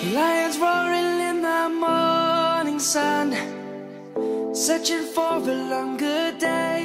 Lions roaring in the morning sun, searching for a longer day.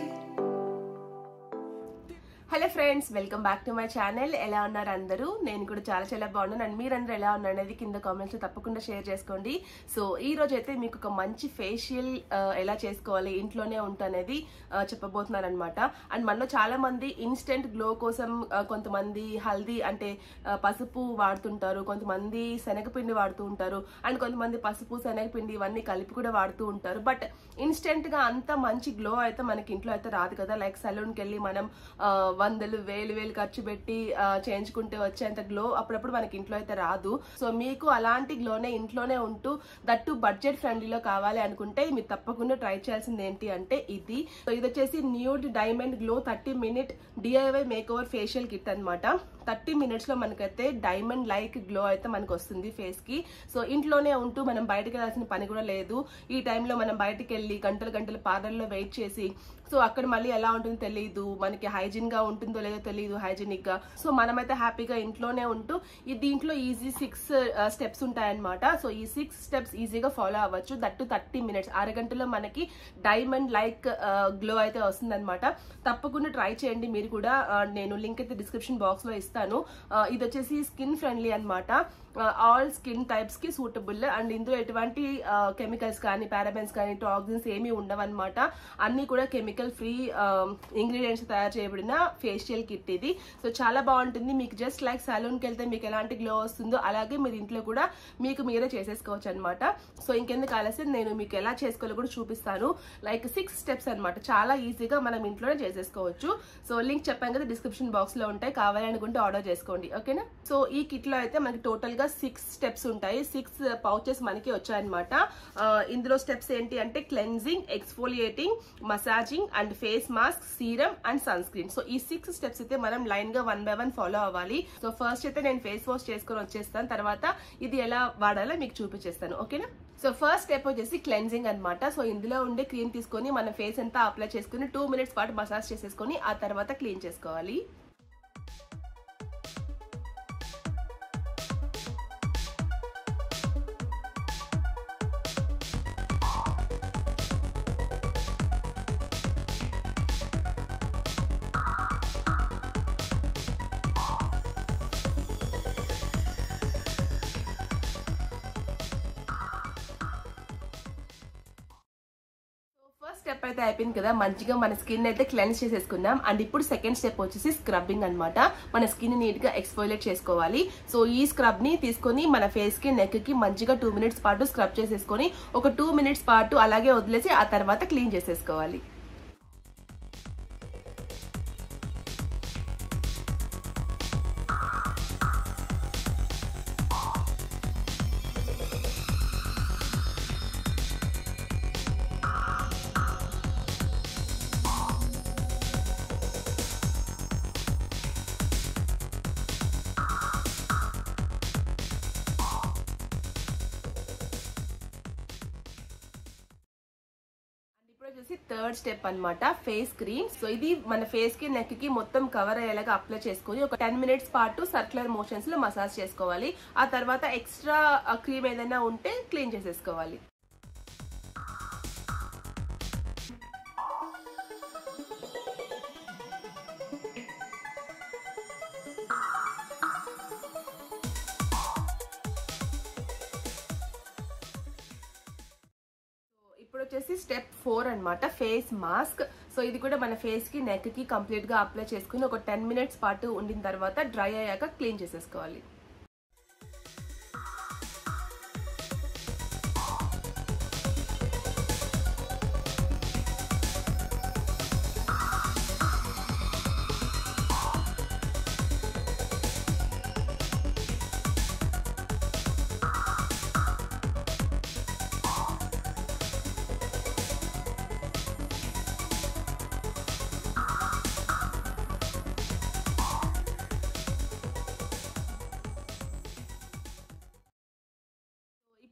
Hello friends welcome back to my channel ఎలా ఉన్నారు అందరూ నేను కూడా చాలా చాలా బాగున్నాను అండ్ మీరందరూ ఎలా ఉన్నారు అనేది కింద కామెంట్స్ తప్పకుండా షేర్ చేసుకోండి సో ఈ రోజు అయితే మీకు ఒక మంచి ఫేషియల్ ఎలా చేసుకోవాలి ఇంట్లోనే ఉంటుంది చెప్పబోతున్నాను అనమాట అండ్ మనలో చాలా మంది ఇన్స్టెంట్ గ్లో కోసం ఆ, కొంతమంది హల్దీ అంటే ఆ, పసుపు వాడుతుంటారు కొంతమంది శనగపిండి వాడుతూ ఉంటారు అండ్ కొంతమంది పసుపు శనగపిండి ఇవన్నీ కలిపి కూడా వాడుతూ ఉంటారు బట్ ఇన్స్టెంట్ గా అంత మంచి గ్లో అయితే మనకి ఇంట్లో అయితే రాదు కదా లైక్ సలూన్కి వెళ్ళి మనం ఆ, వందలు వేలు వేలు ఖర్చు పెట్టి ఆ, చేయించుకుంటే వచ్చేంత గ్లో అప్పుడప్పుడు మనకి ఇంట్లో అయితే రాదు సో మీకు అలాంటి గ్లోనే ఇంట్లోనే ఉంటూ దట్టు బడ్జెట్ ఫ్రెండ్లీలో కావాలి అనుకుంటే మీరు తప్పకుండా ట్రై చేయాల్సింది ఏంటి అంటే ఇది సో ఇది వచ్చేసి nude diamond glow thirty minute DIY makeover facial kit అనమాట థర్టీ మినిట్స్ లో మనకైతే డైమండ్ లైక్ గ్లో అయితే మనకు వస్తుంది ఫేస్ కి సో ఇంట్లోనే ఉంటూ మనం బయటకు వెళ్ళాల్సిన పని కూడా లేదు ఈ టైంలో మనం బయటకు వెళ్ళి గంటలు గంటలు పార్లర్ లో వెయిట్ చేసి సో అక్కడ మళ్ళీ ఎలా ఉంటుందో తెలియదు మనకి హైజీన్ గా ఉంటుందో లేదో తెలియదు హైజీనిక్ గా సో మనమైతే హ్యాపీగా ఇంట్లోనే ఉంటూ ఈ దీంట్లో ఈజీ సిక్స్ స్టెప్స్ ఉంటాయన్నమాట సో ఈ సిక్స్ స్టెప్స్ ఈజీగా ఫాలో అవ్వచ్చు దట్టు థర్టీ మినిట్స్ అరగంటలో మనకి డైమండ్ లైక్ గ్లో అయితే వస్తుందన్నమాట తప్పకుండా ట్రై చేయండి మీరు కూడా ఆ, నేను లింక్ అయితే డిస్క్రిప్షన్ బాక్స్ లో ఇస్తాను ఆ, ఇది వచ్చేసి స్కిన్ ఫ్రెండ్లీ అనమాట ఆల్ స్కిన్ టైప్స్ కి సూటబుల్ అండ్ ఇందులో ఎటువంటి కెమికల్స్ కానీ పారాబెన్స్ కానీ టాక్సిన్స్ ఏమీ ఉండవన్నమాట అన్ని కూడా కెమికల్ ఫ్రీ ఇంగ్రీడియంట్స్ తయారు చేయబడిన ఫేషియల్ కిట్ ఇది సో చాలా బాగుంటుంది మీకు జస్ట్ లైక్ సలూన్కి వెళ్తే మీకు ఎలాంటి గ్లో వస్తుందో అలాగే మీరు ఇంట్లో కూడా మీకు మీరే చేసేసుకోవచ్చు అనమాట సో ఇంకెందుకు ఆలస్యం నేను మీకు ఎలా చేసుకోవాలో కూడా చూపిస్తాను లైక్ సిక్స్ స్టెప్స్ అన్నమాట చాలా ఈజీగా మనం ఇంట్లోనే చేసేసుకోవచ్చు సో లింక్ చెప్పాం కదా డిస్క్రిప్షన్ బాక్స్ లో ఉంటాయి కావాలనుకుంటే ఆర్డర్ చేసుకోండి ఓకేనా సో ఈ కిట్ లో అయితే మనకి టోటల్ గా సిక్స్ స్టెప్స్ ఉంటాయి సిక్స్ పౌచెస్ మనకి వచ్చాయన్నమాట ఆ, ఇందులో స్టెప్స్ ఏంటి అంటే cleansing exfoliating massaging and face mask serum and sunscreen so ఈ సిక్స్ స్టెప్స్ అయితే మనం లైన్ గా వన్ బై వన్ ఫాలో అవ్వాలి సో ఫస్ట్ అయితే నేను ఫేస్ వాష్ చేసుకొని వచ్చేస్తాను తర్వాత ఇది ఎలా వాడాలో మీకు చూపించేస్తాను ఓకేనా సో ఫస్ట్ స్టెప్ వచ్చేసి క్లెన్జింగ్ అన్నమాట సో ఇందులో ఉండే క్రీమ్ తీసుకొని మన ఫేస్ అంతా అప్లై చేసుకుని టూ మినిట్స్ పాటు మసాజ్ చేసేసుకొని ఆ తర్వాత క్లీన్ చేసుకోవాలి ఫస్ట్ స్టెప్ అయితే అయిపోయింది కదా మంచిగా మన స్కిన్ అయితే క్లెన్స్ చేసేసుకుందాం అండ్ ఇప్పుడు సెకండ్ స్టెప్ వచ్చేసి స్క్రబ్బింగ్ అన్నమాట మన స్కిన్ నీట్ గా ఎక్స్ఫోలేట్ చేసుకోవాలి సో ఈ స్క్రబ్ ని తీసుకొని మన ఫేస్ కి నెక్ కి మంచిగా టూ మినిట్స్ పాటు స్క్రబ్ చేసేసుకొని ఒక టూ మినిట్స్ పాటు అలాగే వదిలేసి ఆ తర్వాత క్లీన్ చేసేసుకోవాలి ఇప్పుడు వచ్చేసి థర్డ్ స్టెప్ అన్నమాట ఫేస్ క్రీమ్ సో ఇది మన ఫేస్ కి నెక్ కి మొత్తం కవర్ అయ్యేలాగా అప్లై చేసుకొని ఒక టెన్ మినిట్స్ పాటు సర్క్యులర్ మోషన్స్ లో మసాజ్ చేసుకోవాలి ఆ తర్వాత ఎక్స్ట్రా క్రీమ్ ఏదైనా ఉంటే క్లీన్ చేసేసుకోవాలి ఇప్పుడు వచ్చేసి స్టెప్ ఫోర్ అన్నమాట ఫేస్ మాస్క్ సో ఇది కూడా మన ఫేస్ కి నెక్ కి కంప్లీట్ గా అప్లై చేసుకుని ఒక టెన్ మినిట్స్ పాటు ఉండిన తర్వాత డ్రై అయ్యాక క్లీన్ చేసేసుకోవాలి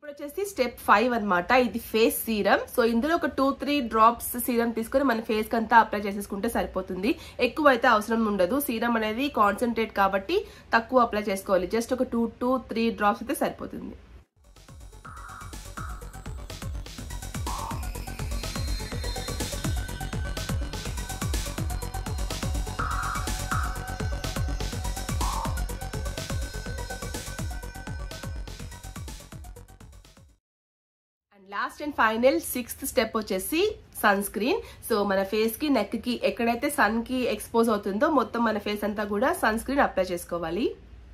ఇప్పుడు వచ్చేసి స్టెప్ ఫైవ్ అన్నమాట ఇది ఫేస్ సీరం సో ఇందులో ఒక టూ త్రీ డ్రాప్స్ సీరం తీసుకొని మన ఫేస్ కి అంతా అప్లై చేసేసుకుంటే సరిపోతుంది ఎక్కువ అయితే అవసరం ఉండదు సీరం అనేది కాన్సన్ట్రేట్ కాబట్టి తక్కువ అప్లై చేసుకోవాలి జస్ట్ ఒక టూ టూ త్రీ డ్రాప్స్ అయితే సరిపోతుంది and last and final sixth step వచ్చేసి సన్ స్క్రీన్ సో మన ఫేస్ కి నెక్ కి ఎక్కడైతే సన్ కి ఎక్స్పోజ్ అవుతుందో మొత్తం మన ఫేస్ అంతా కూడా సన్ స్క్రీన్ అప్లై చేసుకోవాలి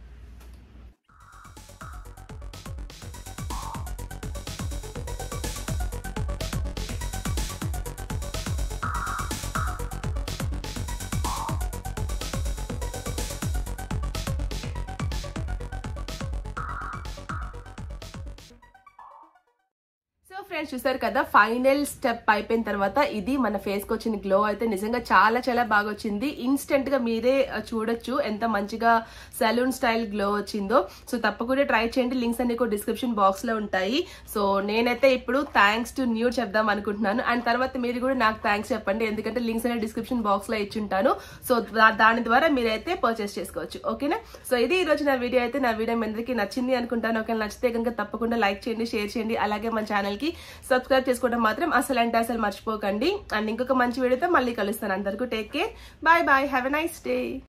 సో ఫ్రెండ్స్ చూసారు కదా ఫైనల్ స్టెప్ అయిపోయిన తర్వాత ఇది మన ఫేస్ కి వచ్చిన గ్లో అయితే నిజంగా చాలా చాలా బాగా వచ్చింది ఇన్స్టెంట్ గా మీరే ఆ, చూడొచ్చు ఎంత మంచిగా సలూన్ స్టైల్ గ్లో వచ్చిందో సో తప్పకుండా ట్రై చేయండి లింక్స్ అన్ని కూడా డిస్క్రిప్షన్ బాక్స్ లో ఉంటాయి సో నేనైతే ఇప్పుడు థ్యాంక్స్ టు న్యూ చెప్దాం అనుకుంటున్నాను అండ్ తర్వాత మీరు కూడా నాకు థ్యాంక్స్ చెప్పండి ఎందుకంటే లింక్స్ అనేది డిస్క్రిప్షన్ బాక్స్ లో ఇచ్చుంటాను సో దా- దాని ద్వారా మీరైతే పర్చేస్ చేసుకోవచ్చు ఓకేనా సో ఇది ఈ రోజు నా వీడియో అయితే నా వీడియో మీ అందరికీ నచ్చింది అనుకుంటాను ఓకే నచ్చితే కనుక తప్పకుండా లైక్ చేయండి షేర్ చేయండి అలాగే మన ఛానల్ కి సబ్స్క్రైబ్ చేసుకోవడం మాత్రం అసలు అంటే అసలు మర్చిపోకండి అండ్ ఇంకొక మంచి వీడియోతో మళ్ళీ కలుస్తాను అందరికీ take care bye bye have a nice day